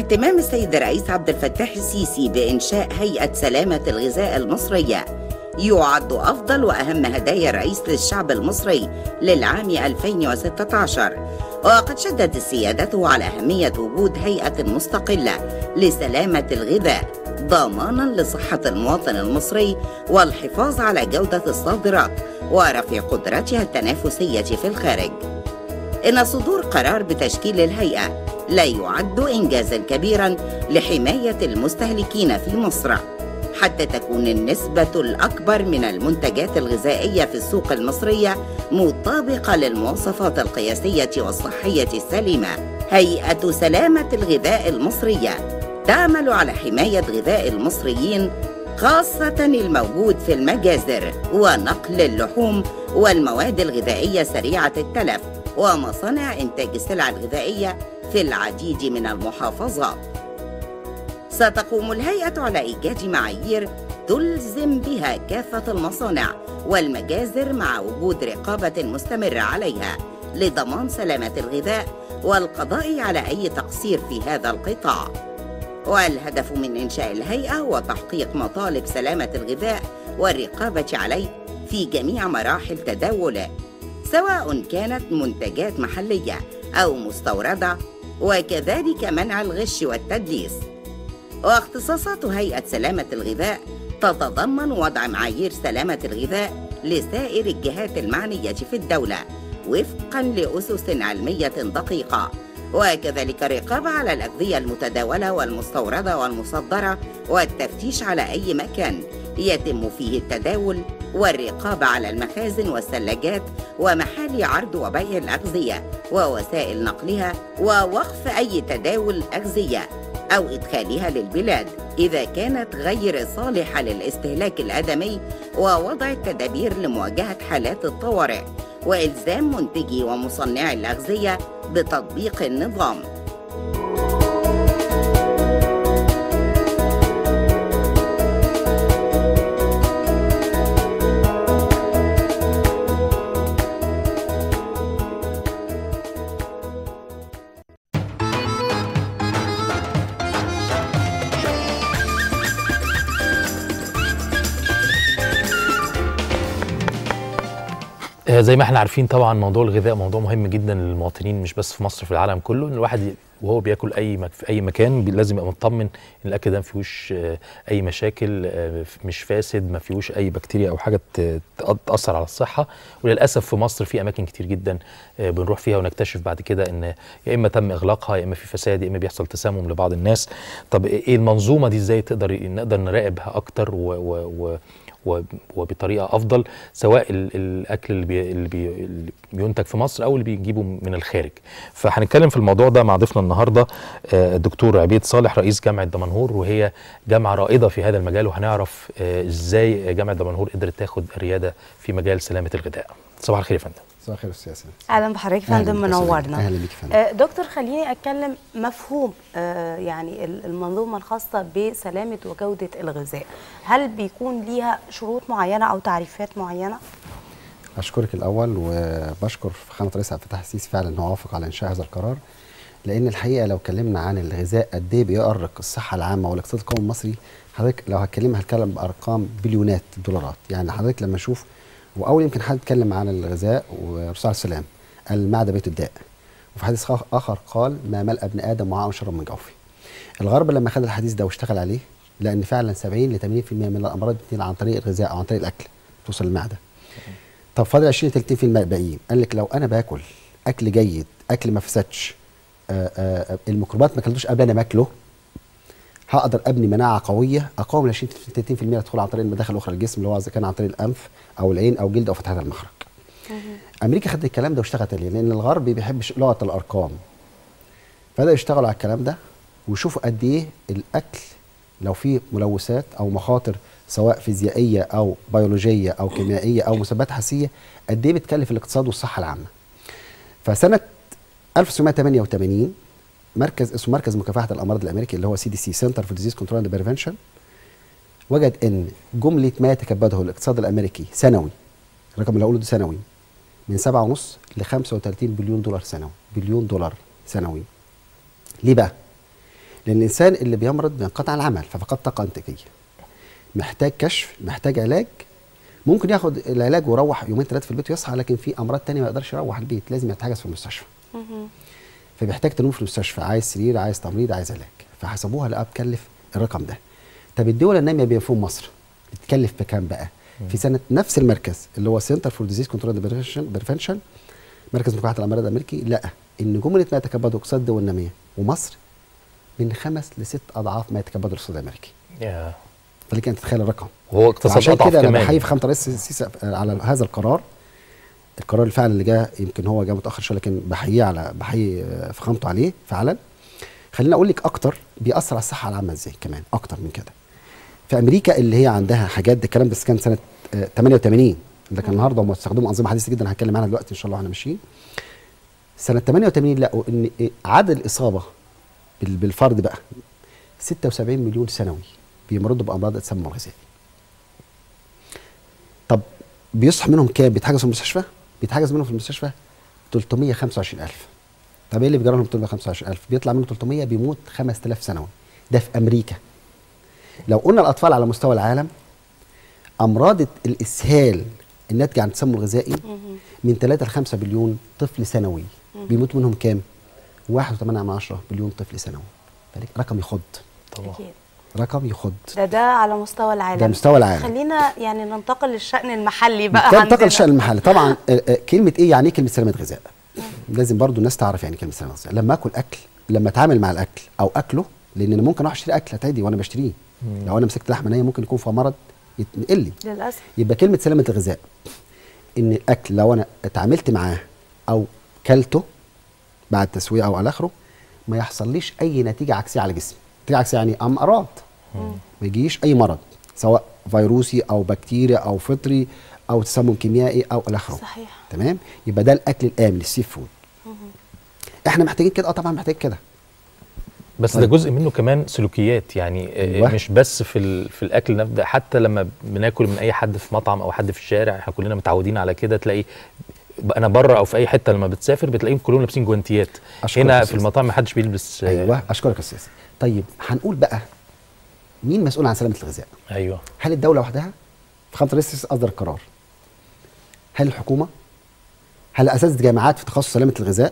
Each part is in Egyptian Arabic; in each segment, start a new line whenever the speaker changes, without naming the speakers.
اهتمام السيد الرئيس عبد الفتاح السيسي بإنشاء هيئة سلامة الغذاء المصرية يعد أفضل وأهم هدايا الرئيس للشعب المصري للعام 2016 وقد شدد سيادته على أهمية وجود هيئة مستقلة لسلامة الغذاء ضمانا لصحة المواطن المصري والحفاظ على جودة الصادرات ورفع قدرتها التنافسية في الخارج إن صدور قرار بتشكيل الهيئة لا يعد إنجازا كبيرا لحماية المستهلكين في مصر حتى تكون النسبة الأكبر من المنتجات الغذائية في السوق المصرية مطابقة للمواصفات القياسية والصحية السليمة. هيئة سلامة الغذاء المصرية تعمل على حماية غذاء المصريين خاصة الموجود في المجازر ونقل اللحوم والمواد الغذائية سريعة التلف ومصانع إنتاج السلع الغذائية في العديد من المحافظات. ستقوم الهيئة على إيجاد معايير تلزم بها كافة المصانع والمجازر مع وجود رقابة مستمرة عليها لضمان سلامة الغذاء والقضاء على أي تقصير في هذا القطاع. والهدف من إنشاء الهيئة هو تحقيق مطالب سلامة الغذاء والرقابة عليه في جميع مراحل تداوله سواء كانت منتجات محلية أو مستوردة وكذلك منع الغش والتدليس واختصاصات هيئة سلامة الغذاء تتضمن وضع معايير سلامة الغذاء لسائر الجهات المعنية في الدولة وفقا لأسس علمية دقيقة وكذلك الرقابة على الأغذية المتداولة والمستوردة والمصدرة والتفتيش على أي مكان يتم فيه التداول والرقابة على المخازن والثلاجات ومحال عرض وبيع الأغذية ووسائل نقلها ووقف أي تداول أغذية أو إدخالها للبلاد إذا كانت غير صالحة للاستهلاك الآدمي ووضع التدابير لمواجهة حالات الطوارئ وإلزام منتجي ومصنعي الأغذية بتطبيق النظام
آه، زي ما احنا عارفين طبعا موضوع الغذاء موضوع مهم جدا للمواطنين مش بس في مصر في العالم كله ان الواحد ي- وهو بياكل اي مك في اي مكان بي- لازم يبقى مطمن ان الاكل ده ما فيهوش آه، اي مشاكل آه، ف- مش فاسد ما فيهوش اي بكتيريا او حاجه ت- تأ- تاثر على الصحه وللاسف في مصر في اماكن كتير جدا آه، بنروح فيها ونكتشف بعد كده ان يا اما تم اغلاقها يا اما في فساد يا اما بيحصل تسمم لبعض الناس طب ايه المنظومه دي ازاي تقدر نقدر نراقبها اكتر و, و, و و- وبطريقه افضل سواء ال- الاكل اللي, بي اللي, بي اللي بينتج في مصر او اللي بيجيبه من الخارج فهنتكلم في الموضوع ده مع ضيفنا النهارده آه، الدكتور عبيد صالح رئيس جامعه دمنهور وهي جامعه رائده في هذا المجال وهنعرف آه، ازاي جامعه دمنهور قدرت تاخد الرياده في مجال سلامه الغذاء صباح الخير يا فندم
صباح الخير استاذ ياسين
اهلا بحضرتك يا
أهلاً
فندم
بك يا سلام.
منورنا
أهلاً بيك يا فندم.
آه، دكتور خليني اتكلم مفهوم آه، يعني ال- المنظومه الخاصه بسلامه وجوده الغذاء هل بيكون ليها شروط معينه او تعريفات معينه
اشكرك الاول وبشكر فخامه الرئيس عبد الفتاح السيسي فعلا انه وافق على انشاء هذا القرار لان الحقيقه لو اتكلمنا عن الغذاء قد ايه بيؤرق الصحه العامه والاقتصاد القومي المصري حضرتك لو هتكلم هتكلم بارقام بليونات الدولارات يعني حضرتك لما اشوف واول يمكن حد اتكلم عن الغذاء والرسول عليه السلام المعده بيت الداء وفي حديث خا- اخر قال ما ملأ ابن ادم وعاء شرا من جوفه الغرب لما خد الحديث ده واشتغل عليه لان فعلا 70 ل 80% من الامراض بتنقل عن طريق الغذاء او عن طريق الاكل توصل للمعده طب فاضل 20 30% الباقيين قال لك لو انا باكل اكل جيد اكل ما فسدش آه، آه، الميكروبات ما كلتوش قبل انا ماكله هقدر ابني مناعه قويه اقاوم ال 20 30% اللي تدخل عن طريق المداخل الاخرى للجسم اللي هو اذا كان عن طريق الانف او العين او جلد او فتحات المخرج. امريكا خدت الكلام ده واشتغلت عليه لان الغرب بيحب لغه الارقام. فبداوا يشتغلوا على الكلام ده ويشوفوا قد ايه الاكل لو فيه ملوثات او مخاطر سواء فيزيائيه او بيولوجيه او كيميائيه او مسببات حسيه قد ايه بتكلف الاقتصاد والصحه العامه. فسنه 1988 مركز اسمه مركز مكافحه الامراض الامريكي اللي هو سي دي سي سنتر فور ديزيز كنترول اند بريفنشن وجد ان جمله ما يتكبده الاقتصاد الامريكي سنوي الرقم اللي هقوله ده سنوي من 7.5 ل 35 بليون دولار سنوي بليون دولار سنوي ليه بقى؟ لان الانسان اللي بيمرض بينقطع العمل ففقد طاقه انتاجيه محتاج كشف محتاج علاج ممكن ياخد العلاج ويروح يومين ثلاثه في البيت ويصحى لكن في امراض تانية ما يقدرش يروح البيت لازم يتحجز في المستشفى فبيحتاج تنوم في المستشفى عايز سرير عايز تمريض عايز علاج فحسبوها لقى بتكلف الرقم ده طب الدول الناميه بما فيهم مصر بتكلف بكام بقى في سنه نفس المركز اللي هو سنتر فور ديزيز كنترول بريفنشن مركز مكافحه الامراض الامريكي لقى ان جمله ما يتكبده اقتصاد الدول الناميه ومصر من خمس لست اضعاف ما يتكبده الاقتصاد الامريكي
يا
فلك انت تتخيل الرقم
وهو اقتصاد
عشان
اضعف
كده انا
كمان
بحيي فخامه الرئيس السيسي على هذا القرار القرار الفعل اللي جاء يمكن هو جاء متاخر شويه لكن بحييه على بحيي آه، فخامته عليه فعلا خليني اقول لك اكتر بيأثر على الصحه العامه ازاي كمان اكتر من كده في امريكا اللي هي عندها حاجات ده الكلام بس كان سنه آه، 88 لكن النهارده هم استخدموا انظمه حديثه جدا هتكلم عنها دلوقتي ان شاء الله واحنا ماشيين سنه 88 لقوا ان إيه عدد الاصابه بال- بالفرد بقى 76 مليون سنوي بيمرضوا بامراض التسمم الغذائي طب بيصحى منهم كام بيتحجزوا في المستشفى بيتحجز منهم في المستشفى 325000 طب ايه اللي بيجرى لهم 325000 بيطلع منه 300 بيموت 5000 سنوي ده في امريكا لو قلنا الاطفال على مستوى العالم امراض الاسهال الناتجه عن التسمم الغذائي من 3 ل 5 بليون طفل سنوي بيموت منهم كام 1.8 بليون طفل سنوي فلك رقم يخض
طبعا
أكيد.
رقم يخض
ده ده على مستوى العالم
ده مستوى العالم.
خلينا يعني ننتقل للشأن المحلي بقى
تنتقل
عندنا.
الشأن المحلي طبعا آه، آه، كلمه ايه يعني ايه كلمه سلامه غذاء لازم برضو الناس تعرف يعني كلمه سلامه غذاء لما اكل اكل لما اتعامل مع الاكل او اكله لان انا ممكن اروح اشتري اكل عادي وانا بشتريه لو انا مسكت لحمه نيه ممكن يكون فيها مرض يتنقل لي
للاسف
يبقى كلمه سلامه الغذاء ان الاكل لو انا اتعاملت معاه او كلته بعد تسويه او على اخره ما يحصليش اي نتيجه عكسيه على جسمي نتيجه عكسيه يعني امراض ما يجيش اي مرض سواء فيروسي او بكتيريا او فطري او تسمم كيميائي او الى اخره
صحيح.
تمام يبقى ده الاكل الامن السي فود احنا محتاجين كده اه طبعا محتاج كده
بس ده
طيب.
جزء منه كمان سلوكيات يعني آه،
أيوة.
مش بس في ال- في الاكل نبدا حتى لما بناكل من اي حد في مطعم او حد في الشارع احنا كلنا متعودين على كده تلاقي ب- انا بره او في اي حته لما بتسافر بتلاقيهم كلهم لابسين جوانتيات
أشكرك
هنا
يا
في
أستاذ.
المطاعم ما حدش بيلبس آه،
ايوه اشكرك يا استاذ طيب هنقول بقى مين مسؤول عن سلامه الغذاء
ايوه
هل الدوله وحدها فخامه الرئيس السيسي اصدر القرار هل الحكومه هل اساتذه جامعات في تخصص سلامه الغذاء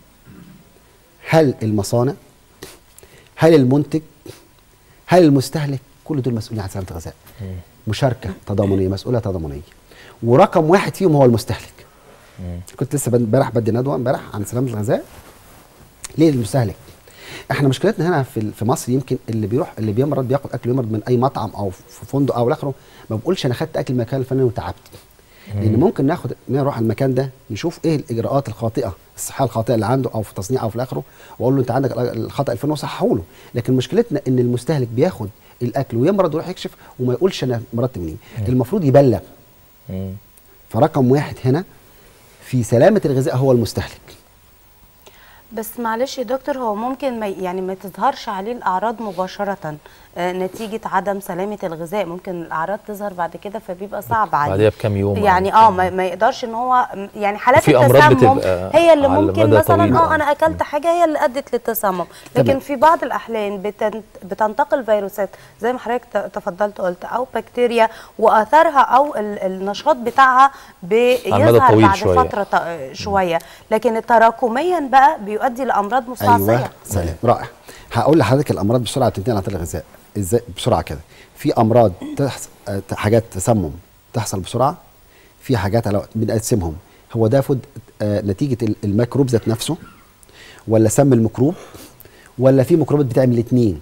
هل المصانع هل المنتج هل المستهلك كل دول مسؤولين عن سلامه الغذاء مشاركه تضامنيه مسؤوله تضامنيه ورقم واحد فيهم هو المستهلك كنت لسه بن- امبارح بدي ندوه امبارح عن سلامه الغذاء ليه المستهلك احنا مشكلتنا هنا في في مصر يمكن اللي بيروح اللي بيمرض بياخد اكل يمرض من اي مطعم او في فندق او الاخره ما بقولش انا خدت اكل المكان الفلاني وتعبت لان ممكن ناخد نروح المكان ده نشوف ايه الاجراءات الخاطئه الصحيه الخاطئه اللي عنده او في تصنيع او في الاخره واقول له انت عندك الخطا الفلاني وصححه له لكن مشكلتنا ان المستهلك بياخد الاكل ويمرض ويروح يكشف وما يقولش انا مرضت منين المفروض يبلغ
مم.
فرقم واحد هنا في سلامه الغذاء هو المستهلك
بس معلش يا دكتور هو ممكن ما يعني ما تظهرش عليه الاعراض مباشره آه، نتيجه عدم سلامه الغذاء ممكن الاعراض تظهر بعد كده فبيبقى صعب عليه
بعدها بكام يوم أو
يعني اه ما, ما يقدرش ان هو يعني حالات
وفي أمراض
التسمم
بتبقى
هي اللي
على
ممكن
مدى
مثلا
طويل.
اه انا اكلت حاجه هي اللي ادت للتسمم لكن
تمام.
في بعض الاحيان بتن- بتنتقل فيروسات زي ما حضرتك ت- تفضلت قلت او بكتيريا واثرها او ال- النشاط بتاعها بيظهر
طويل
بعد
شوية.
فتره ط- شويه لكن تراكميا بقى بيؤدي لامراض مستعصيه
ايوه سلام رائع هقول لحضرتك الامراض بسرعه تنتقل عن طريق الغذاء ازاي بسرعه كده في امراض تحصل آه، حاجات تسمم تحصل بسرعه في حاجات على بنقسمهم هو ده فود آه، نتيجه ال- الميكروب ذات نفسه ولا سم الميكروب ولا في ميكروبات بتعمل الاثنين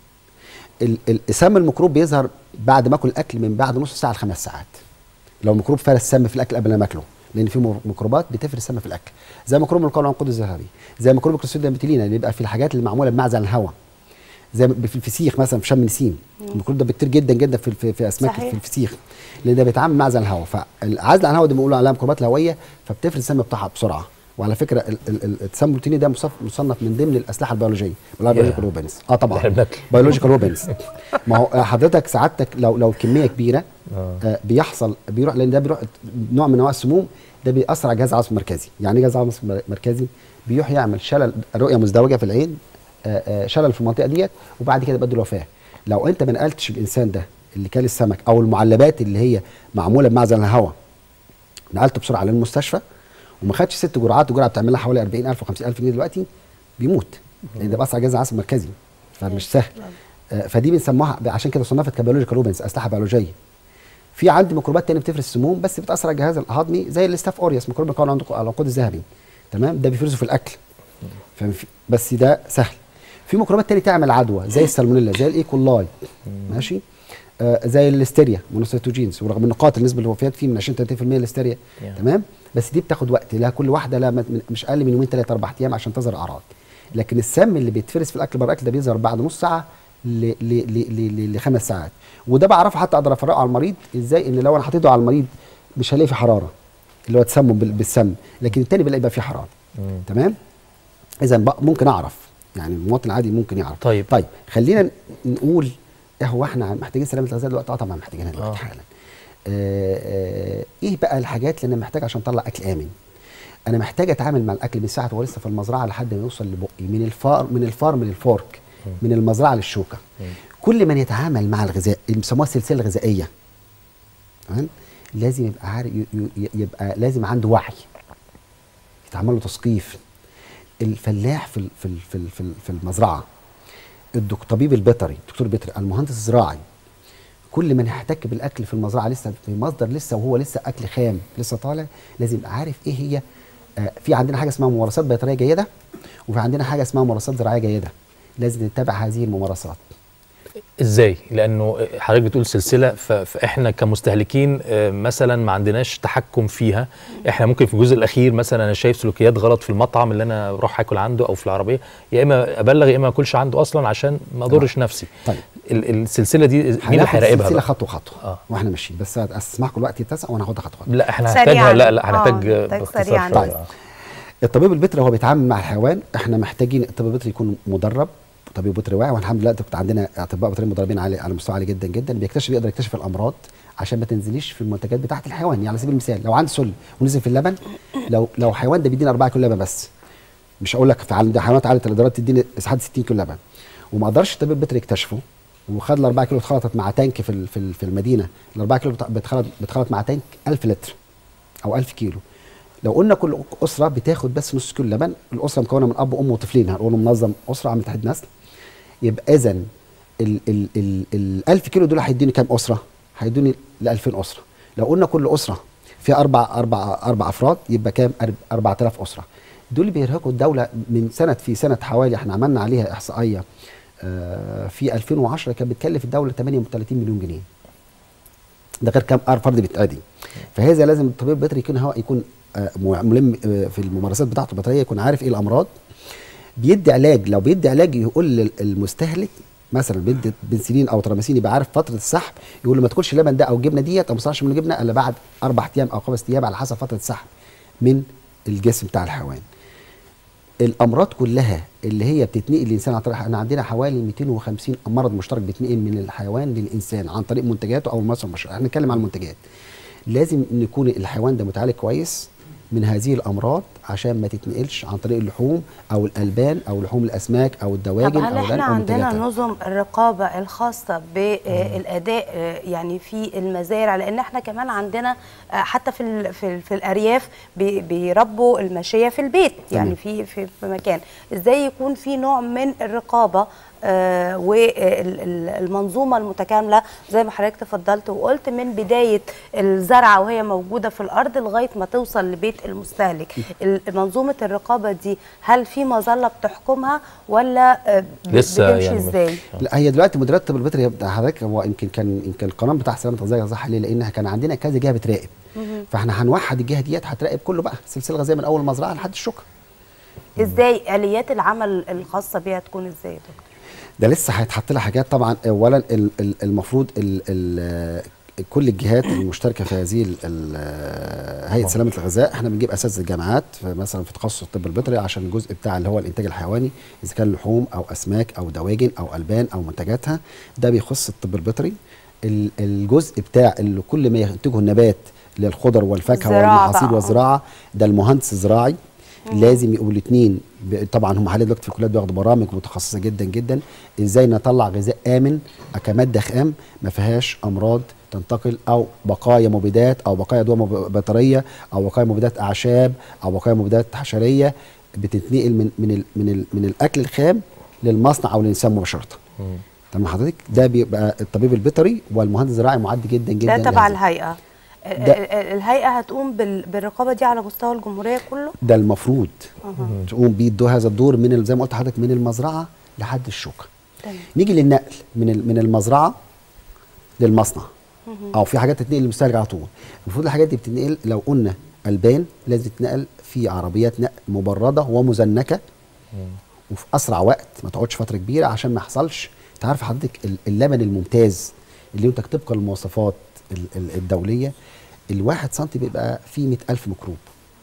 سم الميكروب بيظهر بعد ما اكل الاكل من بعد نص ساعه لخمس ساعات لو ميكروب فرس سم في الاكل قبل ما اكله لان في مر- ميكروبات بتفرز سم في الاكل زي ميكروب القولون العنقود الذهبي زي ميكروب الكلوستريديوم بيتيلينا اللي بيبقى في الحاجات اللي معموله بمعزل الهواء زي ما- في الفسيخ مثلا في شم نسيم الميكروب ده كتير جدا جدا في في, في اسماك
صحيح.
في الفسيخ لان ده بيتعامل مع معزل الهواء فالعزل عن الهواء ده بنقول عليها ميكروبات الهويه فبتفرز السم بتاعها بسرعه وعلى فكره ال- ال- ال- التسمم الروتيني ده مصف- مصنف من ضمن الاسلحه البيولوجيه بيولوجيكال ويبنز اه طبعا
إحنا بناكل.
بيولوجيكال ويبنز ما هو حضرتك سعادتك لو لو كميه كبيره آه بيحصل بيروح لان ده بيروح نوع من انواع السموم ده بيأثر على الجهاز العصبي المركزي يعني ايه جهاز العصبي المركزي بيروح يعمل شلل رؤيه مزدوجه في العين آه، آه، شلل في المنطقه ديت وبعد كده بدل وفاه لو انت ما نقلتش الانسان ده اللي كان السمك او المعلبات اللي هي معموله بمعزل الهواء نقلته بسرعه للمستشفى وما خدش ست جرعات الجرعه بتعمل لها حوالي 40000 و50000 جنيه دلوقتي بيموت لان ده بأثر على جهاز العصب المركزي فمش سهل آه، فدي بنسموها عشان كده صنفت كبيولوجيكال ويبنز اسلحه بيولوجيه في عندي ميكروبات تانية بتفرز سموم بس بتاثر على الجهاز الهضمي زي الستاف اوريوس ميكروب بيكون عنده العنقود الذهبي تمام ده بيفرزه في الاكل ففي- بس ده سهل في ميكروبات تانية تعمل عدوى زي السالمونيلا زي الايكولاي ماشي آه زي الليستيريا مونوسيتوجينز ورغم ان قاتل نسبه الوفيات فيه من 20 30% الليستيريا
Yeah.
تمام بس دي بتاخد وقت لها كل واحده لا من- مش اقل من يومين ثلاثه اربع ايام عشان تظهر اعراض لكن السم اللي بيتفرز في الاكل بره الاكل ده بيظهر بعد نص ساعه ل- ل- ل- ل- ل- لخمس ساعات وده بعرفه حتى اقدر افرقه على المريض ازاي ان لو انا حطيته على المريض مش هلاقي فيه حراره اللي هو تسمم بال- بالسم لكن التاني بلاقي بقى فيه حراره تمام اذا بقى ممكن اعرف يعني المواطن العادي ممكن يعرف
طيب.
طيب خلينا نقول إيه هو احنا محتاجين سلامه الغذاء دلوقتي اه طبعا محتاجينها دلوقتي
آه.
حالا آه آه ايه بقى الحاجات اللي انا محتاج عشان اطلع اكل امن انا محتاج اتعامل مع الاكل من ساعه وهو لسه في المزرعه لحد ما يوصل لبقي من الفار من الفارم للفورك من المزرعه للشوكه كل من يتعامل مع الغذاء اللي بيسموها السلسله الغذائيه تمام لازم يبقى عارف ي- ي- يبقى لازم عنده وعي يتعمل له تثقيف الفلاح في ال- في ال- في ال- في ال- في المزرعه الدك- الطبيب البيطري الدكتور البيطري المهندس الزراعي كل من يحتك بالاكل في المزرعه لسه في مصدر لسه وهو لسه اكل خام لسه طالع لازم يبقى عارف ايه هي آه في عندنا حاجه اسمها ممارسات بيطريه جيده وفي عندنا حاجه اسمها ممارسات زراعيه جيده لازم نتبع هذه الممارسات
ازاي لانه حضرتك بتقول سلسله ف- فاحنا كمستهلكين آه، مثلا ما عندناش تحكم فيها احنا ممكن في الجزء الاخير مثلا انا شايف سلوكيات غلط في المطعم اللي انا بروح اكل عنده او في العربيه يا اما ابلغ يا اما ما اكلش عنده اصلا عشان ما اضرش نفسي
طيب.
ال- السلسله دي مين اللي
هناخد
هيراقبها
السلسله
بقى؟
خطوه خطوه
آه.
واحنا ماشيين بس اسمعكم الوقت يتسع وانا هاخدها خطوه خطوه
لا احنا
سريعاً.
هنحتاجها لا لا
آه،
هنحتاج
نحتاج
باختصار
سريعاً.
شوية.
طيب. الطبيب البيطري هو بيتعامل مع الحيوان احنا محتاجين الطبيب البيطري يكون مدرب طبيب بيطري واعي والحمد لله كنت عندنا اطباء بيطريين مدربين على على مستوى عالي جدا جدا بيكتشف يقدر يكتشف الامراض عشان ما تنزليش في المنتجات بتاعه الحيوان يعني على سبيل المثال لو عندي سل ونزل في اللبن لو لو حيوان ده بيديني 4 كيلو لبن بس مش هقول لك في عند حيوانات عاليه الادرات تديني لحد 60 كيلو لبن وما قدرش الطبيب البيطري يكتشفه وخد ال 4 كيلو اتخلطت مع تانك في ال- في ال- في المدينه ال 4 كيلو بت- بتخلط بتخلط مع تانك 1000 لتر او 1000 كيلو لو قلنا كل اسره بتاخد بس نص كيلو لبن الاسره مكونه من اب وام وطفلين هنقول منظم اسره عامل تحديد نسل يبقى اذا ال ال ال ال 1000 كيلو دول هيدوني كام اسره؟ هيدوني ل 2000 اسره لو قلنا كل اسره فيها اربع اربع اربع افراد يبقى كام؟ أرب- 4000 اسره دول بيرهقوا الدوله من سنه في سنه حوالي احنا عملنا عليها احصائيه آه، في 2010 كانت بتكلف الدوله 38 مليون جنيه ده غير كام ار فرد بيتعدي فهذا لازم الطبيب البيطري يكون هو يكون آه، ملم آه، في الممارسات بتاعته البيطريه يكون عارف ايه الامراض بيدي علاج لو بيدي علاج يقول للمستهلك مثلا بيدي بنسلين او تراميسين يبقى عارف فتره السحب يقول له ما تاكلش اللبن ده او الجبنه ديت او ما تصنعش من جبنه الا بعد اربع ايام او خمس ايام على حسب فتره السحب من الجسم بتاع الحيوان. الامراض كلها اللي هي بتتنقل للانسان عن طريق احنا عندنا حوالي 250 مرض مشترك بيتنقل من الحيوان للانسان عن طريق منتجاته او المصدر المباشر احنا بنتكلم عن المنتجات لازم ان يكون الحيوان ده متعالج كويس من هذه الامراض عشان ما تتنقلش عن طريق اللحوم او الالبان او لحوم الاسماك او
طب
الدواجن
هل
او
احنا
أو
عندنا
منتجاتها.
نظم الرقابه الخاصه بالاداء آه، يعني في المزارع لان احنا كمان عندنا آه، حتى في ال- في, ال- في الارياف بي- بيربوا الماشيه في البيت يعني في في في مكان ازاي يكون في نوع من الرقابه والمنظومه المتكامله زي ما حضرتك تفضلت وقلت من بدايه الزرعه وهي موجوده في الارض لغايه ما توصل لبيت المستهلك ال- منظومه الرقابه دي هل في مظله بتحكمها ولا آه، ب-
لسه
بتمشي
يعني
ازاي
لا هي دلوقتي مديريه الطب البيطري بتاع حضرتك هو يمكن كان يمكن القانون بتاع سلامه الغذاء صح ليه؟ لان كان عندنا كذا جهه بتراقب فاحنا هنوحد الجهه ديت هتراقب كله بقى السلسله الغذائيه من اول المزرعه لحد الشوكه
ازاي اليات العمل الخاصه بيها تكون ازاي يا دكتور
ده لسه هيتحط لها حاجات طبعا اولا ال- ال- المفروض ال ال كل الجهات المشتركه في هذه ال- ال- هيئه سلامه الغذاء احنا بنجيب اساتذه الجامعات في- مثلا في تخصص الطب البيطري عشان الجزء بتاع اللي هو الانتاج الحيواني اذا كان لحوم او اسماك او دواجن او البان او منتجاتها ده بيخص الطب البيطري ال- الجزء بتاع اللي كل ما ينتجه النبات للخضر والفاكهه
زراعة
والمحاصيل
بقى.
والزراعه ده المهندس الزراعي لازم يبقوا الاثنين طبعا هم حاليا دلوقتي في الكليات بياخدوا برامج متخصصه جدا جدا ازاي نطلع غذاء امن كماده خام ما فيهاش امراض تنتقل او بقايا مبيدات او بقايا ادويه مب- بيطريه او بقايا مبيدات اعشاب او بقايا مبيدات حشريه بتتنقل من من ال من ال من الاكل الخام للمصنع او للانسان مباشره تمام حضرتك ده بيبقى الطبيب البيطري والمهندس الزراعي معد جدا جدا
ده تبع
لهذا.
الهيئه
ده-
ال- ال- الهيئه هتقوم بال- بالرقابه دي على مستوى الجمهوريه كله
ده المفروض تقوم بيه الدور- هذا الدور من ال- زي ما قلت لحضرتك من المزرعه لحد الشوكه
تمام
نيجي للنقل من ال- من المزرعه للمصنع او في حاجات تتنقل للمستهلك على طول المفروض الحاجات دي بتتنقل لو قلنا البان لازم تتنقل في عربيات نقل مبرده ومزنكه وفي اسرع وقت ما تقعدش فتره كبيره عشان ما يحصلش انت عارف حضرتك ال- اللبن الممتاز اللي ينتج طبقا للمواصفات ال- ال- الدوليه الواحد سنتي بيبقى فيه 100000 ميكروب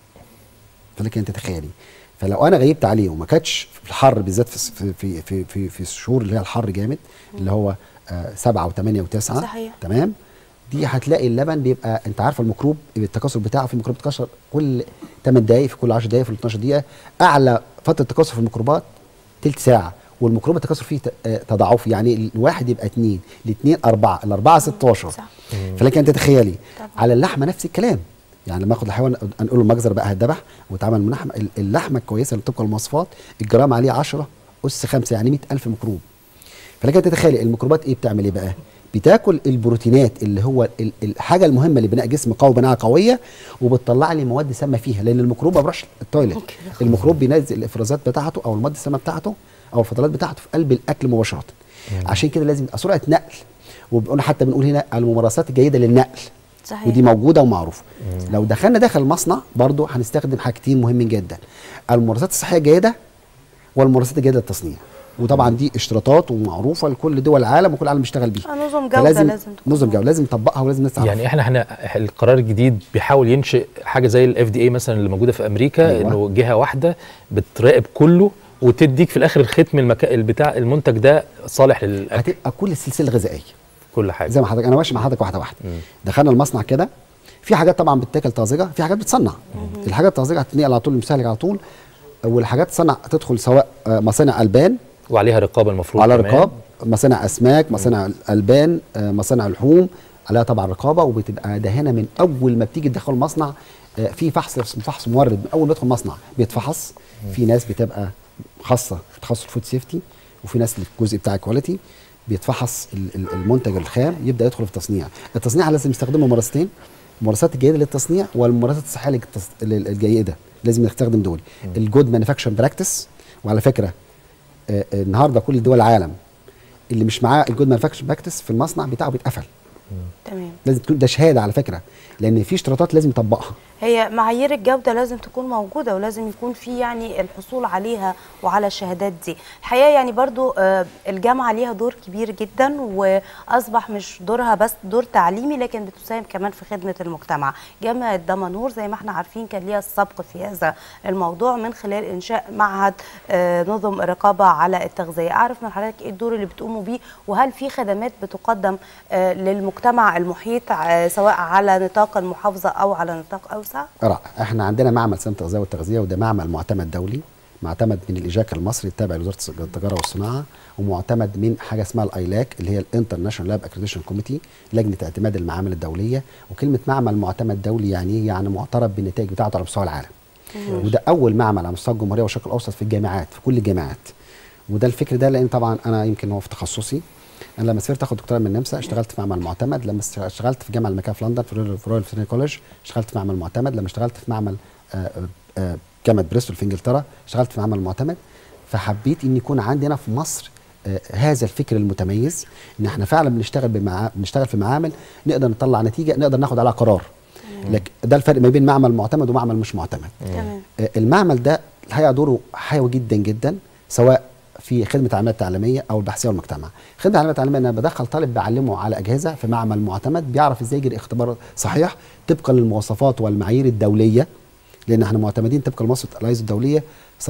فلك انت تتخيلي فلو انا غيبت عليه وما كانتش في الحر بالذات في الس- في في في, في, في الشهور اللي هي الحر جامد اللي هو آه سبعة وثمانية وتسعة
صحيح.
تمام دي هتلاقي اللبن بيبقى انت عارفه الميكروب التكاثر بتاعه في ميكروب بتكاثر كل 8 دقائق في كل 10 دقائق في 12 دقيقه اعلى فتره تكاثر في الميكروبات تلت ساعه والميكروب التكاثر فيه ت- آه، تضاعفي يعني الواحد يبقى اثنين الاثنين اربعه الاربعه 16
صح.
فلك انت تتخيلي
طبعا.
على اللحمه نفس الكلام يعني لما اخد الحيوان انقله المجزر بقى هيتذبح ويتعمل من لحمه ال- اللحمه الكويسه اللي طبق المواصفات الجرام عليه 10 اس 5 يعني 100000 ميكروب فلك انت تتخيلي الميكروبات ايه بتعمل ايه بقى بتاكل البروتينات اللي هو ال- الحاجه المهمه لبناء جسم قوي بناء قويه وبتطلع لي مواد سامه فيها لان الميكروب ما بيروحش التويليت
أوكي.
الميكروب بينزل الافرازات بتاعته او المواد السامه بتاعته او الفضلات بتاعته في قلب الاكل مباشره عشان كده لازم يبقى سرعه نقل وبنقول حتى بنقول هنا الممارسات الجيده للنقل
صحيح
ودي موجوده ومعروفه لو دخلنا داخل المصنع برضو هنستخدم حاجتين مهمين جدا الممارسات الصحيه الجيده والممارسات الجيده للتصنيع وطبعا دي اشتراطات ومعروفه لكل دول العالم وكل العالم بيشتغل بيها
آه، نظم جودة
فلازم-
لازم تكون
نظم جوده لازم نطبقها ولازم الناس تعرفها
يعني احنا احنا القرار الجديد بيحاول ينشئ حاجه زي الاف دي اي مثلا اللي موجوده في امريكا
أيوة.
انه جهه واحده بتراقب كله وتديك في الاخر الختم المكا... بتاع المنتج ده صالح للاكل
هتبقى كل السلسله الغذائيه
كل حاجه
زي ما حضرتك انا ماشي مع حضرتك واحده واحده دخلنا المصنع كده في حاجات طبعا بتتاكل طازجه في حاجات بتصنع الحاجات الطازجه هتتنقل على طول للمستهلك على طول والحاجات تصنع تدخل سواء آه، مصانع البان
وعليها رقابه المفروض
على
كمان.
رقاب مصانع اسماك مصانع البان آه، مصانع لحوم عليها طبعا رقابه وبتبقى دهنه من اول ما بتيجي تدخل المصنع آه، في فحص اسمه فحص مورد من اول ما يدخل مصنع بيتفحص في ناس بتبقى خاصه في تخصص الفود سيفتي وفي ناس اللي في الجزء بتاع الكواليتي بيتفحص ال- ال- المنتج الخام يبدا يدخل في التصنيع التصنيع لازم يستخدموا ممارستين الممارسات الجيده للتصنيع والممارسات الصحيه للتص- لل- الجيده لازم نستخدم دول الجود مانيفاكتشر براكتس وعلى فكره آه، آه، النهارده كل دول العالم اللي مش معاه الجود مانيفاكتشر براكتس في المصنع بتاعه بيتقفل
تمام
لازم تكون ده شهاده على فكره لان في اشتراطات لازم يطبقها
هي معايير الجودة لازم تكون موجودة ولازم يكون في يعني الحصول عليها وعلى الشهادات دي الحقيقة يعني برضو آه، الجامعة ليها دور كبير جدا وأصبح مش دورها بس دور تعليمي لكن بتساهم كمان في خدمة المجتمع جامعة دمنهور زي ما احنا عارفين كان ليها السبق في هذا الموضوع من خلال إنشاء معهد آه، نظم الرقابة على التغذية أعرف من حضرتك إيه الدور اللي بتقوموا بيه وهل في خدمات بتقدم آه، للمجتمع المحيط آه، سواء على نطاق المحافظة أو على نطاق أوسع؟
رائع احنا عندنا معمل سمة الغذاء والتغذيه وده معمل معتمد دولي معتمد من الايجاك المصري التابع لوزاره التجاره والصناعه ومعتمد من حاجه اسمها الايلاك اللي هي الانترناشونال لاب اكريديشن كوميتي لجنه اعتماد المعامل الدوليه وكلمه معمل معتمد دولي يعني ايه؟ يعني معترف بالنتائج بتاعته على مستوى العالم وده اول معمل على مستوى الجمهوريه والشرق الاوسط في الجامعات في كل الجامعات وده الفكر ده لان طبعا انا يمكن هو في تخصصي انا لما سافرت اخد دكتوراه من النمسا اشتغلت في معمل معتمد لما است- اشتغلت في جامعه الملكيه في لندن في رويال- في رويال فيترينري كولج اشتغلت في معمل معتمد لما اشتغلت في معمل آه، آه، جامعه بريستول في انجلترا اشتغلت في معمل معتمد فحبيت ان يكون عندنا في مصر آه، هذا الفكر المتميز ان احنا فعلا بنشتغل بمعا... بنشتغل في معامل نقدر نطلع نتيجه نقدر ناخد عليها قرار لكن ده الفرق ما بين معمل معتمد ومعمل مش معتمد
تمام
آه، المعمل ده الحقيقه دوره حيوي جدا جدا سواء في خدمه العمليات التعليميه او البحثيه والمجتمع. خدمه العمليات التعليميه انا بدخل طالب بعلمه على اجهزه في معمل معتمد بيعرف ازاي يجري اختبار صحيح طبقا للمواصفات والمعايير الدوليه لان احنا معتمدين طبقا لمواصفه الايزو الدوليه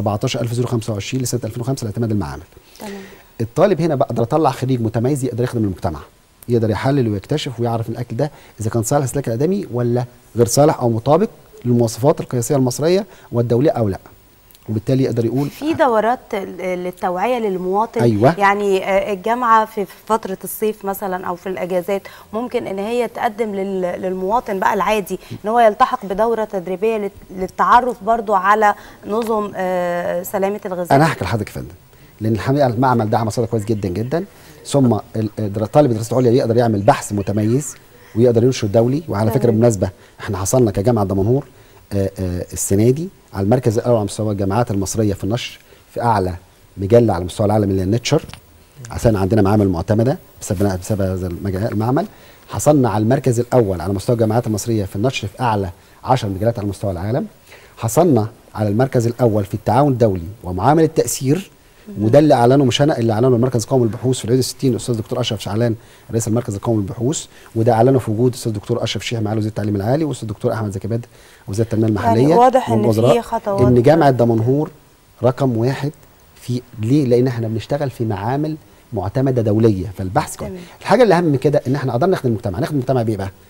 17025 لسنه 2005 لاعتماد المعامل.
تمام
الطالب هنا بقدر اطلع خريج متميز يقدر يخدم المجتمع يقدر يحلل ويكتشف ويعرف الاكل ده اذا كان صالح للسلوك الادمي ولا غير صالح او مطابق للمواصفات القياسيه المصريه والدوليه او لا وبالتالي يقدر يقول
في دورات ال- للتوعيه للمواطن
أيوة.
يعني آه، الجامعه في في فتره الصيف مثلا او في الاجازات ممكن ان هي تقدم لل- للمواطن بقى العادي ان هو يلتحق بدوره تدريبيه لل- للتعرف برضو على نظم آه، سلامه الغذاء
انا هحكي لحضرتك يا فندم لان الحقيقه المعمل ده مصادر كويس جدا جدا ثم ال- الدرا- طالب الدراسات العليا يقدر يعمل بحث متميز ويقدر ينشر دولي وعلى فكره بالمناسبه احنا حصلنا كجامعه دمنهور آه، آه، السنه دي على المركز الاول على مستوى الجامعات المصريه في النشر في اعلى مجله على مستوى العالم اللي هي النيتشر عشان عندنا معامل معتمده بسبب بسبب هذا المجال- المعمل حصلنا على المركز الاول على مستوى الجامعات المصريه في النشر في اعلى 10 مجلات على مستوى العالم حصلنا على المركز الاول في التعاون الدولي ومعامل التاثير وده اللي اعلنه مش انا اللي اعلنه المركز القومي للبحوث في العيد الستين الاستاذ دكتور اشرف شعلان رئيس المركز القومي للبحوث وده اعلنه في وجود الاستاذ دكتور اشرف شيح معالي وزير التعليم العالي والاستاذ دكتور احمد زكي بدر وزير التنميه المحليه
واضح إن في
والوزراء،
خطوات.
ان جامعه دمنهور رقم واحد في ليه؟ لان احنا بنشتغل في معامل معتمده دوليه فالبحث كويس.
تمام.
الحاجه اللي اهم من كده ان احنا قدرنا نخدم المجتمع نخدم المجتمع بايه بقى؟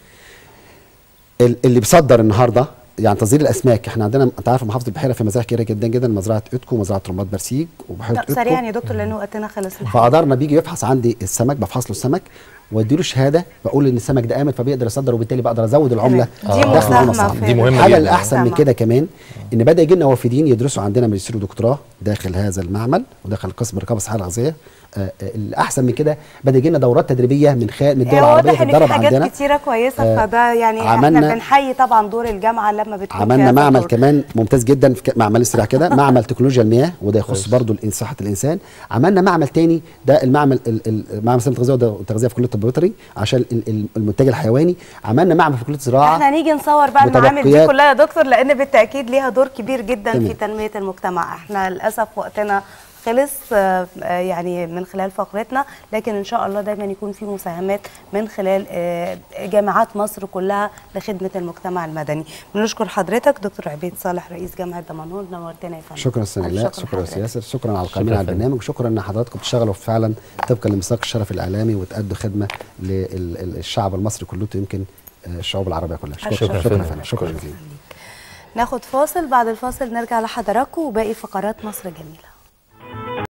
ال- اللي بيصدر النهارده يعني تصدير الاسماك احنا عندنا انت عارف محافظه البحيره في مزارع كتيره جدا جدا مزرعه اتكو ومزرعه رماد برسيج وبحيره
طب
اتكو
سريعا يا دكتور لانه وقتنا خلص الحقيقة.
فقدرنا بيجي يفحص عندي السمك بفحص له السمك واديله شهاده بقول ان السمك ده امن فبيقدر يصدر وبالتالي بقدر ازود العمله
تمام. دي
داخل
مساهمة
المصنع.
في
دي مهمة
الحاجه
جدا.
الاحسن من
مساهمة.
كده كمان ان بدا يجي لنا وافدين يدرسوا عندنا ماجستير ودكتوراه داخل هذا المعمل وداخل قسم الرقابه الصحيه الغذائيه آه، آه، الاحسن من كده بدا يجي لنا دورات تدريبيه من خارج من الدول
هي
العربيه
واضح ان
تتدرب
في حاجات
عندنا
كتيره كويسه
آه،
فده يعني احنا
عملنا-
بنحيي طبعا دور الجامعه لما بتكون في
عملنا
هذا
معمل
الدور.
كمان ممتاز جدا في ك- معمل سريع كده معمل تكنولوجيا المياه وده يخص برضه الإن- صحه الانسان عملنا معمل تاني ده المعمل ال- ال- معمل سلامه الغذاء وده التغذيه في كليه الطب البيطري عشان ال- ال- المنتج الحيواني عملنا معمل في كليه الزراعه
احنا هنيجي نصور بقى المعامل دي
متبقيات.
كلها يا دكتور لان بالتاكيد ليها دور كبير جدا
تمام.
في تنميه المجتمع احنا للاسف وقتنا خلص آه، آه، يعني من خلال فقرتنا لكن ان شاء الله دايما يكون في مساهمات من خلال آه، جامعات مصر كلها لخدمه المجتمع المدني بنشكر حضرتك دكتور عبيد صالح رئيس جامعه دمنهور نورتنا يا فندم
شكرا استاذ
ألف
نجلاء
شكر
شكرا يا
لحضرتك.
ياسر شكرا على القائمين
شكرا
على
فندم.
البرنامج وشكرا ان حضراتكم بتشتغلوا فعلا طبقا لميثاق الشرف الاعلامي وتأدوا خدمه للشعب المصري كله يمكن آه، الشعوب العربيه كلها شكرا
شكرا
شكرا
فندم.
فندم. شكرا جزيلا
ناخد فاصل بعد الفاصل نرجع لحضراتكم وباقي فقرات مصر جميله